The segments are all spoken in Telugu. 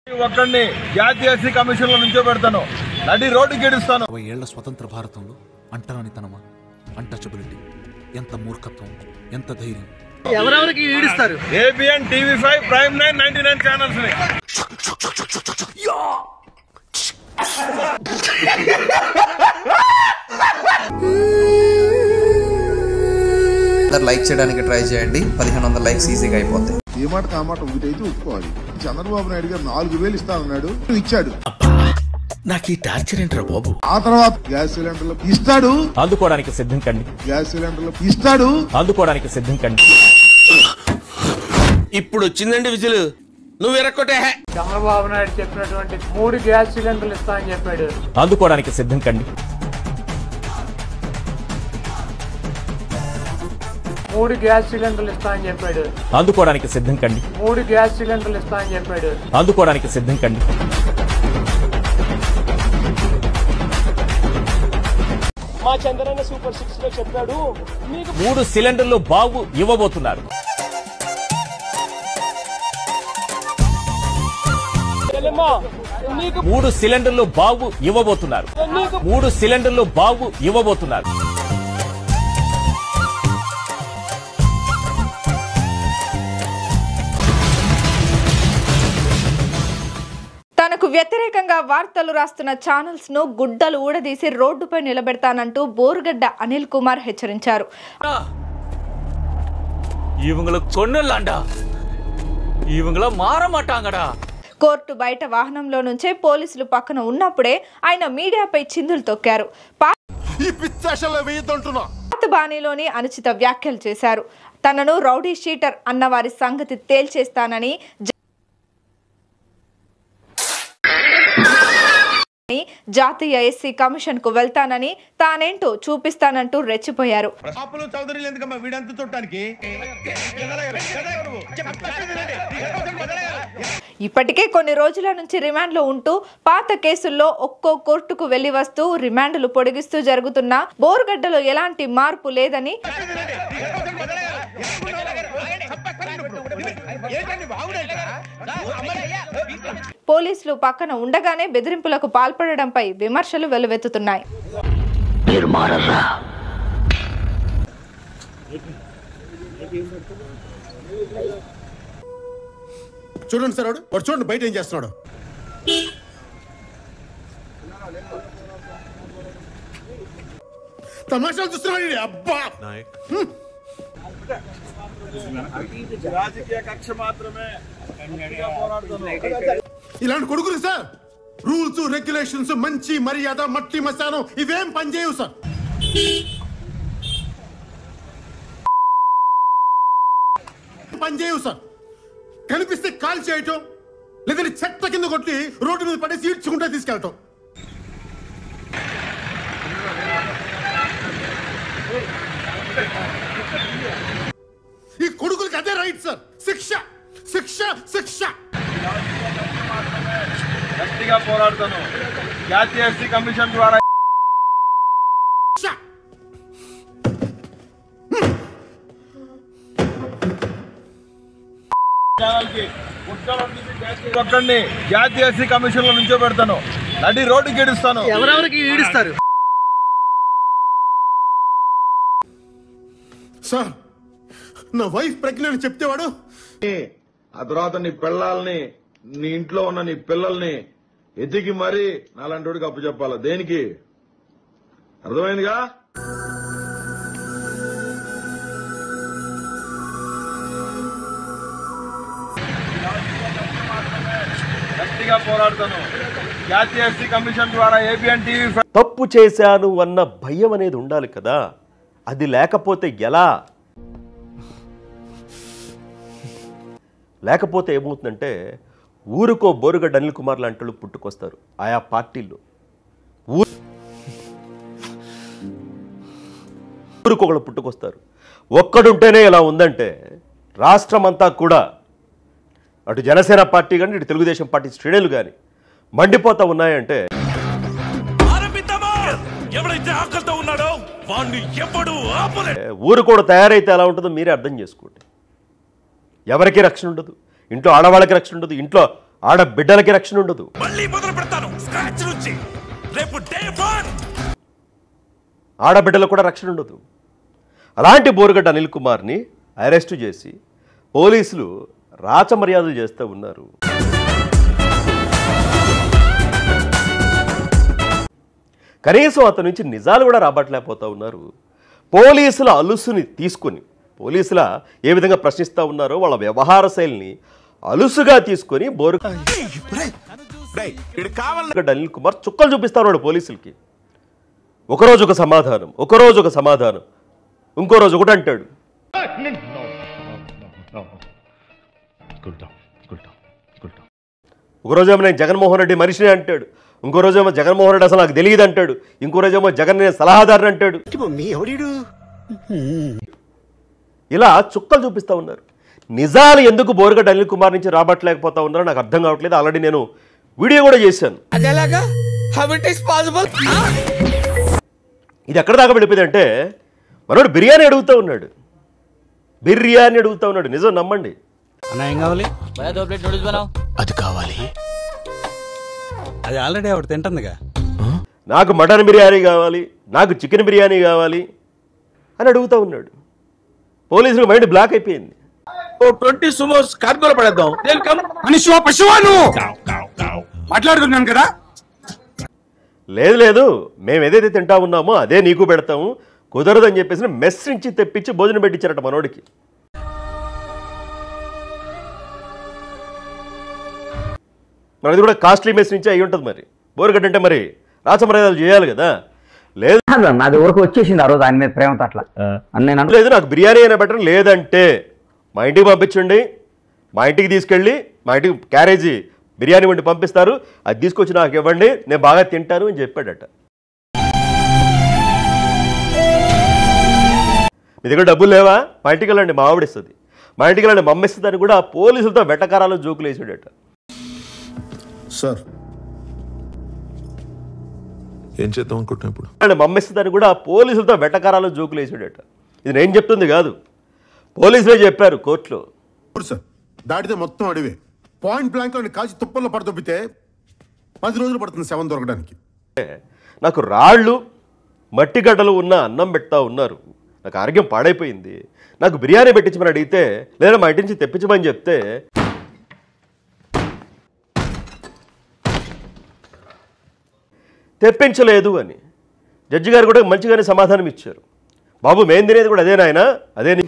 ఒక్కడిని జాతీయ ఎస్సీ కమిషన్ లో నుంచో పెడతాను నడి రోడ్డు గెడుస్తాను అరవై ఏళ్ల స్వతంత్ర భారతంలో అంటరానితనమా అంటచబిలిటీ ఎంత మూర్ఖత్వం ఎంత ధైర్యం ఎవరెవరికి ఈడిస్తారు ABN TV five prime nine ninety nine channels ని అందరు లైక్ చేయడానికి ట్రై చేయండి పదిహేను వందల లైక్స్ ఈజీగా అయిపోతాయి ఏ మాట ఆ మాట ఒకటైతే ఒప్పుకోవాలి చంద్రబాబు నాయుడు గారు నాలుగు వేలు ఇస్తానన్నాడు ఇచ్చాడు నాకు ఈ టార్చర్ ఏంట్రా బాబు ఆ తర్వాత గ్యాస్ సిలిండర్లు ఇస్తాడు అందుకోవడానికి సిద్ధం కండి గ్యాస్ సిలిండర్లు ఇస్తాడు అందుకోవడానికి సిద్ధం కండి ఇప్పుడు వచ్చిందండి విజులు నువ్వు ఎరక్కొట్టే చంద్రబాబు నాయుడు చెప్పినటువంటి మూడు గ్యాస్ సిలిండర్లు ఇస్తా అని చెప్పాడు అందుకోవడానికి సిద్ధం కండి మూడు గ్యాస్ సిలిండర్లు ఇస్తా అని చెప్పాడు అందుకోవడానికి సిద్ధం కండి మూడు గ్యాస్ సిలిండర్లు ఇస్తా అని చెప్పాడు అందుకోవడానికి సిద్ధం కండి మా చంద్రన్న సూపర్ సిక్స్ లో చెప్పాడు మీకు మూడు సిలిండర్లు బాబు ఇవ్వబోతున్నారు తెలియమా నీకు మూడు సిలిండర్లు బాబు ఇవ్వబోతున్నారు మూడు సిలిండర్లు బాబు ఇవ్వబోతున్నారు తనకు వ్యతిరేకంగా వార్తలు రాస్తున్న ఛానల్స్ ను గుడ్డలు ఊడదీసి రోడ్డుపై నిలబెడతానంటూ బోరుగడ్డ అనిల్ కుమార్ హెచ్చరించారు இவங்கள கொன்னுலாண்டா இவங்கள மாற மாட்டாங்கடா కోర్టు బయట వాహనంలో నుంచే పోలీసులు పక్కన ఉన్నప్పుడే ఆయన మీడియాపై చిందులు తొక్కారు పా- ఈ పిచ్చాషల్లో వేయద్దంటున్నా పాత బాణీలోని అనుచిత వ్యాఖ్యలు చేశారు తనను రౌడీ షీటర్ అన్న వారి సంగతి తేల్చేస్తానని జ- జాతీయ ఎస్సీ కమిషన్ కు వెళ్తానని తానేంటో చూపిస్తానంటూ రెచ్చిపోయారు అప్పులు చౌదరి ఎందుకమ్మా వీడంత చూడటానికి ఇప్పటికే కొన్ని రోజుల నుంచి రిమాండ్లో ఉంటూ పాత కేసుల్లో ఒక్కో కోర్టుకు వెళ్లి వస్తూ రిమాండ్లు పొడిగిస్తూ జరుగుతున్న బోరుగడ్డలో ఎలాంటి మార్పు లేదని పోలీసులు పక్కన ఉండగానే బెదిరింపులకు పాల్పడడంపై విమర్శలు వెల్లువెత్తుతున్నాయి చూడండి సార్ వాడు వాడు చూడండి బయట ఏం చేస్తున్నాడు తమాషాలు చూస్తున్నాడు ఈడు. అబ్బా రాజకీయ కక్ష మాత్రమే గట్టిగా పోరాడుతాను ఇలాంటి కొడుకులు సార్ రూల్స్ రెగ్యులేషన్స్ మంచి మర్యాద మట్టి మసానం ఇవేం పనిచేయవు సార్ పనిచేయవు సార్ కనిపిస్తే కాల్ చేయటం లేదంటే చెత్త కింద కొట్టి రోడ్డు మీద పడేసి ఈడ్చుకుంటే తీసుకెళ్ళటం ఈ కొడుకులకి అదే రైట్ సార్ శిక్ష శిక్ష శిక్ష గట్టిగా పోరాడుతాను జాతీయ ఎస్సీ కమిషన్ ద్వారా శిక్ష ఛానల్కి గుట్టలు తీసి జాతీయ- ఒక్కడిని జాతీయ ఎస్సీ కమిషన్ లో నుంచో పెడతాను నడి రోడ్డు గెడుస్తాను ఎవరెవరికి ఈడిస్తారు సార్ నా వైఫ్ ప్రెగ్నెంట్ చెప్తే వాడు ఆ తర్వాత నీ పిల్లల్ని నీ ఇంట్లో ఉన్న నీ పిల్లల్ని ఎతికి మరీ నాలంటోడికి అప్పు చెప్పాలా దేనికి అర్థమైందిగా గట్టిగా పోరాడుతాను జాతీయ ఎస్సీ కమిషన్ ద్వారా ఏబిఎన్ టీవీ తప్పు చేశాను అన్న భయం అనేది ఉండాలి కదా అది లేకపోతే ఎలా లేకపోతే ఏమవుతుందంటే ఊరుకో బోరుగడ్డ అనిల్ కుమార్ లాంటి వాళ్ళు పుట్టుకొస్తారు ఆయా పార్టీల్లో ఊరు ఊరుకొకళ్ళు పుట్టుకొస్తారు ఒక్కడుంటేనే ఇలా ఉందంటే రాష్ట్రం అంతా కూడా అటు జనసేన పార్టీ కానీ ఇటు తెలుగుదేశం పార్టీ శ్రేణులు కానీ మండిపోతా ఉన్నాయంటే ఆరంభిద్దామా ఎవడైతే ఆకలితో ఉన్నాడో వాణ్ణి ఎప్పుడు ఆపలే ఊరు కూడా తయారైతే ఎలా ఉంటుందో మీరే అర్థం చేసుకోండి ఎవరికి రక్షణ ఉండదు ఇంట్లో ఆడవాళ్ళకి రక్షణ ఉండదు ఇంట్లో ఆడ బిడ్డలకి రక్షణ ఉండదు మళ్ళీ మొదలు పెడతాను స్క్రాచ్ నుంచి రేపు డే వన్ ఆడబిడ్డలకు కూడా రక్షణ ఉండదు అలాంటి బోరుగడ్డ అనిల్ కుమార్ని అరెస్టు చేసి పోలీసులు రాచమర్యాదలు చేస్తూ ఉన్నారు కనీసం అతని నుంచి నిజాలు కూడా రాబట్టలేకపోతా ఉన్నారు పోలీసుల అలుసుని తీసుకొని పోలీసుల ఏ విధంగా ప్రశ్నిస్తూ ఉన్నారో వాళ్ళ వ్యవహార శైలిని అలుసుగా తీసుకొని బోరు గడ్డ అనిల్ కుమార్ చుక్కలు చూపిస్తారు వాడు పోలీసులకి ఒకరోజు ఒక సమాధానం ఒకరోజు ఒక సమాధానం ఇంకో రోజు ఒకటి అంటాడు ఒక రోజేమో నేను జగన్మోహన్ రెడ్డి మనిషిని అంటాడు ఇంకో రోజేమో జగన్మోహన్ రెడ్డి అసలు నాకు తెలియదు అంటాడు ఇంకో రోజేమో జగన్ నేను సలహాదారుని అంటాడు ఇలా చుక్కలు చూపిస్తా ఉన్నారు నిజాలు ఎందుకు బోరుగడ్డ అనిల్ కుమార్ నుంచి రాబట్టలేకపోతా ఉన్నారో నాకు అర్థం కావట్లేదు ఆల్రెడీ నేను వీడియో కూడా చేశాను అదేలాగా హౌ ఇట్ ఇస్ పాసిబుల్ ఇది ఎక్కడ దాకా వెళ్ళిపోయింది అంటే మనోడు బిర్యానీ అడుగుతూ ఉన్నాడు బిర్యానీ అడుగుతూ ఉన్నాడు నిజం నమ్మండి అన్న ఏం కావాలి అది కావాలి అది ఆల్రెడీ ఆవిడ తింటుందిగా నాకు మటన్ బిర్యానీ కావాలి నాకు చికెన్ బిర్యానీ కావాలి అని అడుగుతూ ఉన్నాడు పోలీసులకు మైండ్ బ్లాక్ అయిపోయింది ఓ ట్వంటీ సుమోస్ కార్గోలో పడేద్దాం వెల్కమ్ మనిషివా పశువా నువ్వు మాట్లాడుతున్నాను కదా లేదు లేదు మేము ఏదైతే తింటా ఉన్నామో అదే నీకు పెడతాము కుదరదని చెప్పేసి మెస్ నుంచి తెప్పించి భోజనం పెట్టించారట మనోడికి మరి అది కూడా కాస్ట్లీ మెస్ నుంచి అయి ఉంటుంది మరి బోరుగడ్డ అంటే మరి రాచమర్యాదలు చేయాలి కదా లేదు అది ఊరికి వచ్చేసింది ఆ రోజు ఆయన మీద ప్రేమతో అట్లా అని నేను అను- లేదు నాకు బిర్యానీ అయినా బెటర్ లేదంటే మా ఇంటికి పంపించండి మా ఇంటికి తీసుకెళ్ళి మా ఇంటికి క్యారేజీ బిర్యానీ వండి పంపిస్తారు అది తీసుకొచ్చి నాకు ఇవ్వండి నేను బాగా తింటాను అని చెప్పాడట మీ దగ్గర డబ్బులు లేవా మా ఇంటికి వెళ్ళండి మా ఆవిడ ఇస్తుంది మా ఇంటికి వెళ్ళండి మా అమ్మ ఇస్తుంది అని కూడా పోలీసులతో వెటకారాలు జోకులు వేసాడట సార్ ఏం చేద్దాం అనుకుంటున్నా ఇప్పుడు వాళ్ళని మమ్మిస్తుందని కూడా పోలీసులతో వెటకారాలు జోకులు వేసాడట ఇది నేను చెప్తుంది కాదు పోలీసులే చెప్పారు కోర్టులో ఇప్పుడు సార్ దాటితే మొత్తం అడివే పాయింట్ బ్లాంక్ అని కాల్చి తుప్పల్లో పడదొబ్బితే పది రోజులు పడుతుంది శవం దొరకడానికి నాకు రాళ్ళు మట్టి గడ్డలు ఉన్న అన్నం పెడతా ఉన్నారు నాకు ఆరోగ్యం పాడైపోయింది నాకు బిర్యానీ పెట్టించమని అడిగితే లేదా మా ఇంటి నుంచి తెప్పించమని చెప్తే తెప్పించలేదు అని జడ్జి గారు కూడా మంచిగానే సమాధానం ఇచ్చారు బాబు మేం తినేది కూడా అదే నాయన అదే నీ-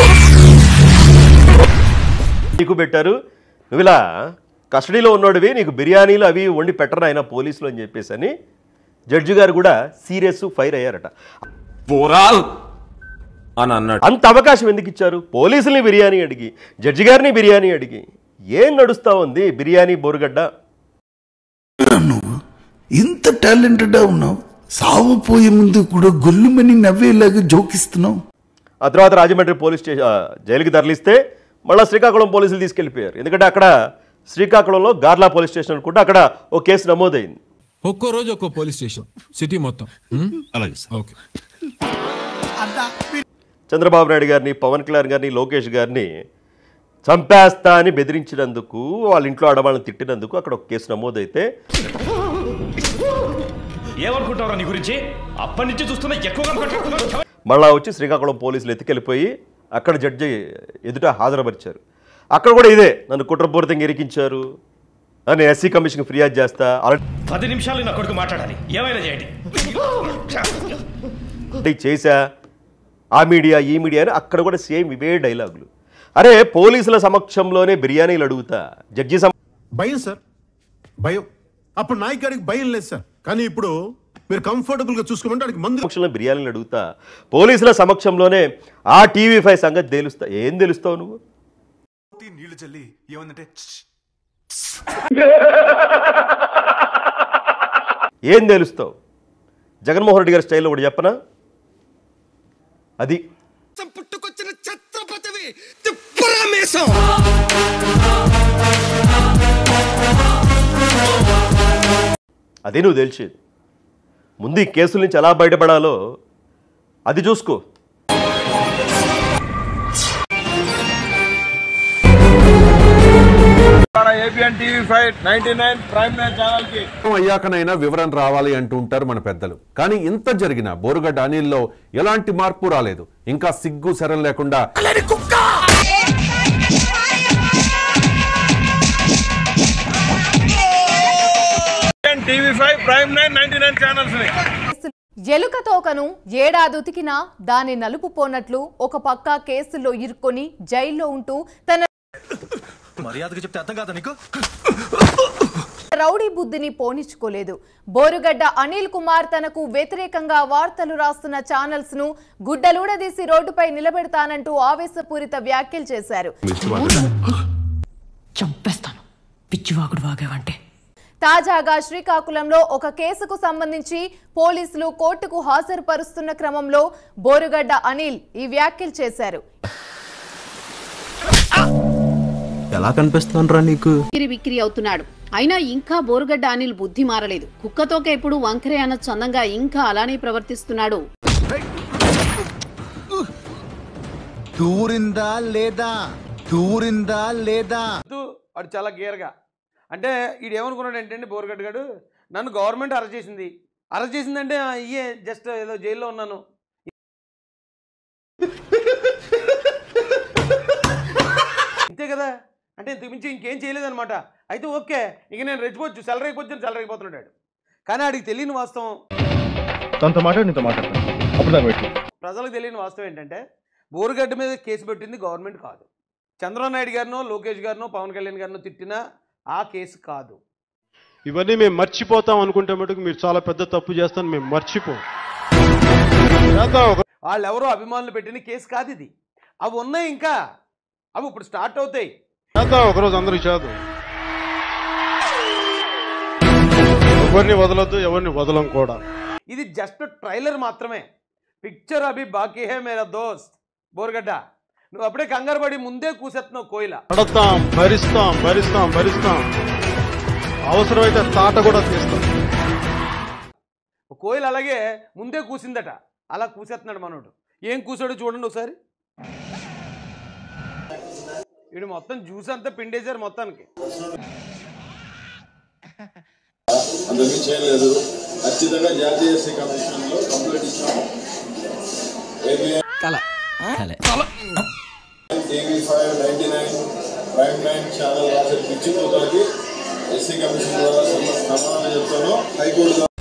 నీకు పెట్టారు నువ్వు ఇలా కస్టడీలో ఉన్నోడివి నీకు బిర్యానీలు అవి వండి పెట్టరు ఆయన పోలీసులు అని చెప్పేసి అని జడ్జి గారు కూడా సీరియస్ ఫైర్ అయ్యారట పోరాల్ అని అన్నాడు అంత అవకాశం ఎందుకు ఇచ్చారు పోలీసుల్ని బిర్యానీ అడిగి జడ్జి గారిని బిర్యానీ అడిగి ఏం నడుస్తా ఉంది బిర్యానీ బోరుగడ్డ ఇంత టాలెంటెడ్ ఉన్నావు సావు పోయే ముందు కూడా గొల్లుమని నవ్వేలాగా జోకిస్తున్నావు ఆ తర్వాత రాజమండ్రి పోలీస్ స్టేషన్ ఆ, జైలుకి తరలిస్తే మళ్ళీ శ్రీకాకుళం పోలీసులు తీసుకెళ్ళిపోయారు ఎందుకంటే అక్కడ శ్రీకాకుళంలో గార్లా పోలీస్ స్టేషన్ అనుకుంటే అక్కడ ఓ కేసు నమోదైంది ఒక్కో రోజు ఒక్కో పోలీస్ స్టేషన్ సిటీ మొత్తం అలాగే సార్ ఓకే చంద్రబాబు నాయుడు గారిని పవన్ కళ్యాణ్ గారిని లోకేష్ గారిని చంపేస్తా అని బెదిరించినందుకు వాళ్ళ ఇంట్లో ఆడవాళ్ళని తిట్టినందుకు అక్కడ ఒక కేసు నమోదైతే ఏమనుకుంటారా నీ గురించి అప్పటి నుంచి చూస్తున్నా ఎక్కువగా మళ్ళా వచ్చి శ్రీకాకుళం పోలీసులు ఎత్తుకెళ్ళిపోయి అక్కడ జడ్జి ఎదుట హాజరుపరిచారు అక్కడ కూడా ఇదే నన్ను కుట్రపూరితంగా ఇరికించారు అని ఎస్సీ కమిషన్కి ఫిర్యాదు చేస్తా పది నిమిషాలు నా కొడుకు మాట్లాడాలి ఏమైనా చేయండి ఆల్రెడీ చేశా ఆ మీడియా ఈ మీడియా అని అక్కడ కూడా సేమ్ ఇవే డైలాగులు అరే పోలీసుల సమక్షంలోనే బిర్యానీలు అడుగుతా జడ్జి సమ భయం సార్ భయం అప్పుడు నాయక్ గారికి భయం లేదు సార్ కానీ ఇప్పుడు మీరు కంఫర్టబుల్ గా చూసుకోమంటే వాడికి మందు సమక్షంలో బిర్యానీలు అడుగుతా పోలీసుల సమక్షంలోనే ఆ టీవీ ఫైవ్ సంగతి తెలుస్తా ఏం తెలుస్తావు నువ్వు నీళ్లు చల్లి ఏమందంటే ఏం తెలుస్తావు జగన్మోహన్ రెడ్డి గారి స్టైల్లో ఒకటి చెప్పనా అది పుట్టుకొచ్చిన ఛత్రపతివి తిప్పరామేశం అదే నువ్వు తెలిసేది ముందు ఈ కేసుల నుంచి ఎలా బయటపడాలో అది చూసుకో AP Asian TV five ninety nine prime nine channel కి అయ్యాకనైనా వివరణ రావాలి అంటూ ఉంటారు మన పెద్దలు కానీ ఇంత జరిగిన బోరుగడ్డ అనిల్లో ఎలాంటి మార్పు రాలేదు ఇంకా సిగ్గు శరం లేకుండా TV five prime nine ninety nine channels ని ఎలుక తోకను ఏడాది ఉతికినా దాని నలుపు పోనట్లు ఒక పక్క కేసుల్లో ఇరుక్కొని జైల్లో ఉంటూ తన మర్యాదగా చెప్తే అర్థం కాదా నీకు రౌడీ బుద్ధిని పోనిచ్చుకోలేదు బోరుగడ్డ అనిల్ కుమార్ తనకు వ్యతిరేకంగా వార్తలు రాస్తున్న ఛానల్స్ ను గుడ్డలూడదీసి రోడ్డుపై నిలబెడతానంటూ ఆవేశపూరిత వ్యాఖ్యలు చేశారు చంపేస్తాను పిచ్చివాగుడు వాగావంటే తాజాగా శ్రీకాకుళంలో ఒక కేసుకు సంబంధించి పోలీసులు కోర్టుకు హాజరుపరుస్తున్న క్రమంలో బోరుగడ్డ అనిల్ ఈ వ్యాఖ్యలు చేశారు ఎలా కనిపిస్తాను నీకు బిక్కిరి బిక్కిరి అవుతున్నాడు అయినా ఇంకా బోరుగడ్డ అనిల్ బుద్ధి మారలేదు కుక్కతోక ఎప్పుడు వంకరే అన్న చందంగా ఇంకా అలానే ప్రవర్తిస్తున్నాడు దూరిందా లేదా దూరిందా లేదా వాడు చాలా గేర్గా అంటే వీడు ఏమనుకున్నాడు ఏంటంటే బోరగడ్డ గారు నన్ను గవర్నమెంట్ అరెస్ట్ చేసింది అరెస్ట్ చేసిందంటే ఆ, ఇయ్యే జస్ట్ ఏదో జైల్లో ఉన్నాను అంతే కదా అంటే ఇంతకు మించి ఇంకేం చేయలేదన్నమాట అయితే ఓకే ఇక నేను రెచ్చిపోవచ్చు సెలరీ అయిపోవచ్చు సెలరీ అయిపోతున్నాడు కానీ ఆడికి తెలియని వాస్తవం తనతో మాట్లాడి నీతో మాట్లాడతాను అప్పుడు దాకా పెట్టు ప్రజలకు తెలియని వాస్తవం ఏంటంటే బోరుగడ్డ మీద కేసు పెట్టింది గవర్నమెంట్ కాదు చంద్రబాబు నాయుడు గారినో లోకేష్ గారినో పవన్ కళ్యాణ్ గారినో తిట్టినా ఆ కేసు కాదు ఇవన్నీ మేము మర్చిపోతాం అనుకుంటే మటుకు మీరు చాలా పెద్ద తప్పు చేస్తాను మేము మర్చిపో వాళ్ళు ఎవరో అభిమానులు పెట్టిన కేసు కాదు ఇది అవి ఉన్నాయి ఇంకా అవి ఇప్పుడు స్టార్ట్ అవుతాయి చేద్దాం ఒకరోజు అందరూ చేద్దాం ఎవరిని వదలొద్దు ఎవరిని వదలం కూడా ఇది జస్ట్ ట్రైలర్ మాత్రమే పిక్చర్ అభి బాకీ హే మేరా దోస్త్ బోర్గడ్డ నువ్వు అప్పుడే కంగారు పడి ముందే కూసెత్తున్నావు కోయిల పడతాం భరిస్తాం భరిస్తాం భరిస్తాం అవసరమైతే తాట కూడా తీస్తాం కోయిల అలాగే ముందే కూసిందట అలా కూసేస్తున్నాడు మనోడు ఏం కూసాడో చూడండి ఒకసారి వీడు మొత్తం జ్యూస్ అంతా పిండేశారు మొత్తానికి అందరికీ చేయలేదు ఖచ్చితంగా జాతీయ ఎస్సీ కమిషన్ లో కంప్లైంట్ ఇచ్చాము TV five ninety nine prime nine channel రాసే పిచ్చి కూతలకి ఎస్సీ కమిషన్ ద్వారా సమాధానం చెప్తాను హైకోర్టు